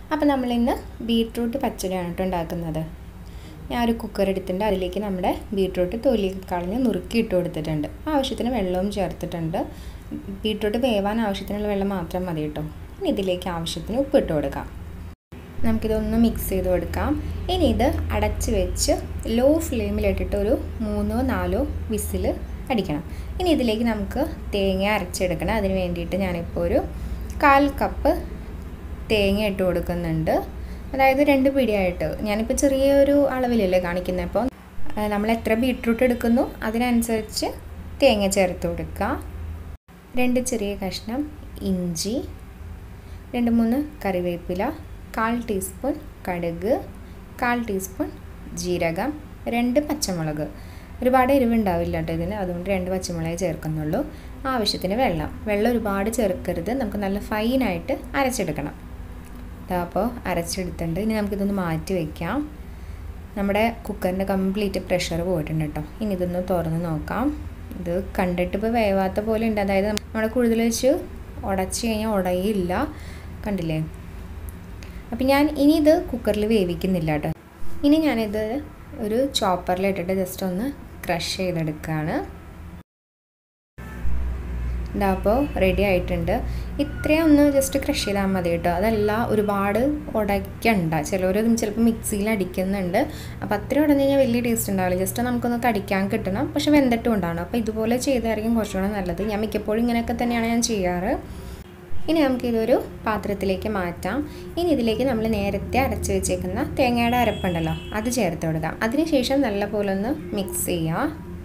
അപ്പോൾ നമ്മളിന്ന് ബീട്രൂട്ട് പച്ചടിയാണ് കേട്ടോ ഉണ്ടാക്കുന്നത് ഞാൻ ഒരു കുക്കർ എടുത്തിട്ടുണ്ട് അതിലേക്ക് നമ്മുടെ ബീട്രൂട്ട് തൊലിയൊക്കെ കളഞ്ഞ് നുറുക്കി ഇട്ട് കൊടുത്തിട്ടുണ്ട് ആവശ്യത്തിന് വെള്ളവും ചേർത്തിട്ടുണ്ട് ബീട്രൂട്ട് വേവാൻ ആവശ്യത്തിനുള്ള വെള്ളം മാത്രം മതി കേട്ടോ ഇനി ഇതിലേക്ക് ആവശ്യത്തിന് ഉപ്പ് ഇട്ട് കൊടുക്കാം നമുക്കിതൊന്ന് മിക്സ് ചെയ്ത് കൊടുക്കാം ഇനി ഇത് അടച്ച് വെച്ച് ലോ ഫ്ലെയിമിലിട്ടിട്ട് ഒരു മൂന്നോ നാലോ വിസിൽ അടിക്കണം ഇനി ഇതിലേക്ക് നമുക്ക് തേങ്ങ അരച്ചെടുക്കണം അതിന് വേണ്ടിയിട്ട് ഞാനിപ്പോൾ ഒരു കാൽ കപ്പ് തേങ്ങ ഇട്ട് കൊടുക്കുന്നുണ്ട് അതായത് രണ്ട് പിടിയായിട്ട് ഞാനിപ്പോൾ ചെറിയൊരു അളവിലല്ലേ കാണിക്കുന്നത് അപ്പോൾ നമ്മൾ എത്ര ബീട്രൂട്ട് എടുക്കുന്നു അതിനനുസരിച്ച് തേങ്ങ ചേർത്ത് കൊടുക്കുക രണ്ട് ചെറിയ കഷ്ണം ഇഞ്ചി രണ്ട് മൂന്ന് കറിവേപ്പില കാൽ ടീസ്പൂൺ കടുക് കാൽ ടീസ്പൂൺ ജീരകം രണ്ട് പച്ചമുളക് ഒരുപാട് എരിവുണ്ടാവില്ല കേട്ടോ ഇതിന് അതുകൊണ്ട് രണ്ട് പച്ചമുളകേ ചേർക്കുന്നുള്ളൂ ആവശ്യത്തിന് വെള്ളം വെള്ളം ഒരുപാട് ചേർക്കരുത് നമുക്ക് നല്ല ഫൈനായിട്ട് അരച്ചെടുക്കണം അപ്പോൾ അരച്ചെടുത്തിട്ടുണ്ട് ഇനി നമുക്കിതൊന്ന് മാറ്റി വയ്ക്കാം നമ്മുടെ കുക്കറിൻ്റെ കംപ്ലീറ്റ് പ്രഷർ പോയിട്ടുണ്ട് കേട്ടോ ഇനി ഇതൊന്ന് തുറന്ന് നോക്കാം ഇത് കണ്ടിട്ട് ഇപ്പോൾ വേവാത്ത പോലെ ഉണ്ട് അതായത് നമ്മുടെ കൂടുതൽ വെച്ച് ഉടച്ച് കഴിഞ്ഞാൽ ഉടയില്ല കണ്ടില്ലേ അപ്പം ഞാൻ ഇനി ഇത് കുക്കറിൽ വേവിക്കുന്നില്ല കേട്ടോ ഇനി ഞാനിത് ഒരു ചോപ്പറിലിട്ടിട്ട് ജസ്റ്റ് ഒന്ന് ക്രഷ് ചെയ്തെടുക്കുകയാണ് ഇതാ അപ്പോൾ റെഡി ആയിട്ടുണ്ട് ഇത്രയും ഒന്ന് ജസ്റ്റ് ക്രഷ് ചെയ്താൽ മതി കേട്ടോ അതല്ല ഒരുപാട് ഉടയ്ക്കണ്ട ചിലവരതും ചിലപ്പോൾ മിക്സിയിൽ അടിക്കുന്നുണ്ട് അപ്പോൾ അത്ര ഉടഞ്ഞു കഴിഞ്ഞാൽ വലിയ ടേസ്റ്റ് ഉണ്ടാവില്ല ജസ്റ്റ് നമുക്കൊന്ന് കടിക്കാൻ കിട്ടണം പക്ഷെ വെന്തിട്ടും ഉണ്ടാവണം അപ്പോൾ ഇതുപോലെ ചെയ്തായിരിക്കും കുറച്ചുകൂടെ നല്ലത് ഞാൻ മിക്കപ്പോഴും ഇങ്ങനെയൊക്കെ തന്നെയാണ് ഞാൻ ചെയ്യാറ് ഇനി നമുക്കിതൊരു പാത്രത്തിലേക്ക് മാറ്റാം ഇനി ഇതിലേക്ക് നമ്മൾ നേരത്തെ അരച്ച് വെച്ചേക്കുന്ന തേങ്ങയുടെ അരപ്പുണ്ടല്ലോ അത് ചേർത്ത് കൊടുക്കാം അതിനുശേഷം നല്ലപോലെ ഒന്ന് മിക്സ് ചെയ്യാം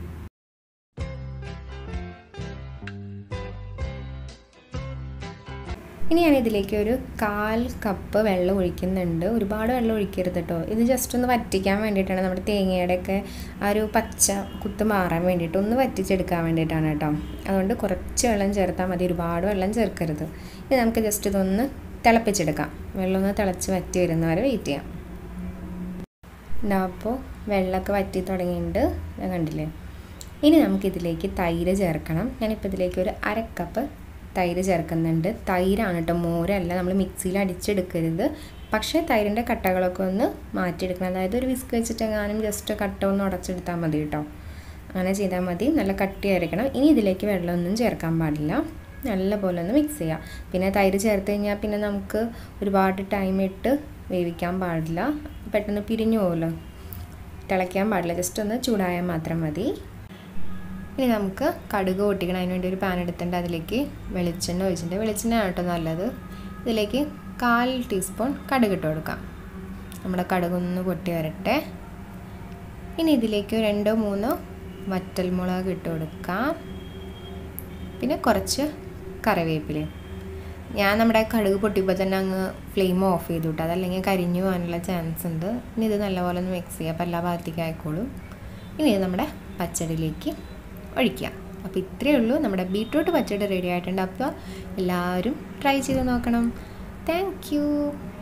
ഇനി ഞാൻ ഇതിലേക്ക് ഒരു കാൽ കപ്പ് വെള്ളം ഒഴിക്കുന്നുണ്ട് ഒരുപാട് വെള്ളം ഒഴിക്കരുത് കേട്ടോ ഇത് ജസ്റ്റ് ഒന്ന് വറ്റിക്കാൻ വേണ്ടിയിട്ടാണ് നമ്മുടെ തേങ്ങയുടെയൊക്കെ ആ ഒരു പച്ച കുത്ത് മാറാൻ വേണ്ടിയിട്ട് ഒന്ന് വറ്റിച്ചെടുക്കാൻ വേണ്ടിയിട്ടാണ് കേട്ടോ അതുകൊണ്ട് കുറച്ച് വെള്ളം ചേർത്താൽ മതി ഒരുപാട് വെള്ളം ചേർക്കരുത് ഇനി നമുക്ക് ജസ്റ്റ് ഇതൊന്ന് തിളപ്പിച്ചെടുക്കാം വെള്ളം ഒന്ന് തിളച്ച് വറ്റി വരുന്നവരെ വെയിറ്റ് ചെയ്യാം ഇതാ അപ്പോൾ വെള്ളമൊക്കെ വറ്റി തുടങ്ങിയിട്ടുണ്ട് ഞാൻ കണ്ടില്ലേ ഇനി നമുക്കിതിലേക്ക് തൈര് ചേർക്കണം ഞാനിപ്പോൾ ഇതിലേക്ക് ഒരു അരക്കപ്പ് തൈര് ചേർക്കുന്നുണ്ട് തൈരാണ് കേട്ടോ മോരല്ല നമ്മൾ മിക്സിയിൽ അടിച്ചെടുക്കരുത് പക്ഷേ തൈരിൻ്റെ കട്ടകളൊക്കെ ഒന്ന് മാറ്റിയെടുക്കണം അതായത് ഒരു വിസ്ക് വെച്ചിട്ടെങ്ങാനും ജസ്റ്റ് കട്ട ഒന്ന് ഉടച്ചെടുത്താൽ മതി കേട്ടോ അങ്ങനെ ചെയ്താൽ മതി നല്ല കട്ടിയായിരിക്കണം ഇനി ഇതിലേക്ക് വെള്ളമൊന്നും ചേർക്കാൻ പാടില്ല നല്ല പോലെ ഒന്ന് മിക്സ് ചെയ്യാം പിന്നെ തൈര് ചേർത്ത് കഴിഞ്ഞാൽ പിന്നെ നമുക്ക് ഒരുപാട് ടൈം ഇട്ട് വേവിക്കാൻ പാടില്ല പെട്ടെന്ന് പിരിഞ്ഞു പോകുമല്ലോ തിളയ്ക്കാൻ പാടില്ല ജസ്റ്റ് ഒന്ന് ചൂടായാൽ മാത്രം മതി ഇനി നമുക്ക് കടുക് പൊട്ടിക്കണം അതിന് വേണ്ടി ഒരു പാൻ എടുത്തിട്ടുണ്ട് അതിലേക്ക് വെളിച്ചെണ്ണ ഒഴിച്ചിട്ടുണ്ട് വെളിച്ചെണ്ണ കേട്ടോ നല്ലത് ഇതിലേക്ക് കാൽ ടീസ്പൂൺ കടുക് ഇട്ട് കൊടുക്കാം നമ്മുടെ കടുകൊന്ന് പൊട്ടി വരട്ടെ ഇനി ഇതിലേക്ക് രണ്ടോ മൂന്നോ വറ്റൽമുളക് ഇട്ട് കൊടുക്കാം പിന്നെ കുറച്ച് കറിവേപ്പിലയും ഞാൻ നമ്മുടെ കടുക് പൊട്ടിയപ്പോൾ തന്നെ അങ്ങ് ഫ്ലെയിം ഓഫ് ചെയ്തു വിട്ടു അതല്ലെങ്കിൽ കരിഞ്ഞു പോകാനുള്ള ചാൻസ് ഉണ്ട് ഇനി ഇത് നല്ലപോലെ ഒന്ന് മിക്സ് ചെയ്യുക അപ്പോൾ എല്ലാ ഭാഗത്തേക്ക് ആയിക്കോളും ഇനി ഇത് നമ്മുടെ പച്ചടിയിലേക്ക് ഒഴിക്കുക അപ്പോൾ ഇത്രയേ ഉള്ളൂ നമ്മുടെ ബീട്രൂട്ട് പച്ചടി റെഡി ആയിട്ടുണ്ട് അപ്പോൾ എല്ലാവരും ട്രൈ ചെയ്ത് നോക്കണം താങ്ക്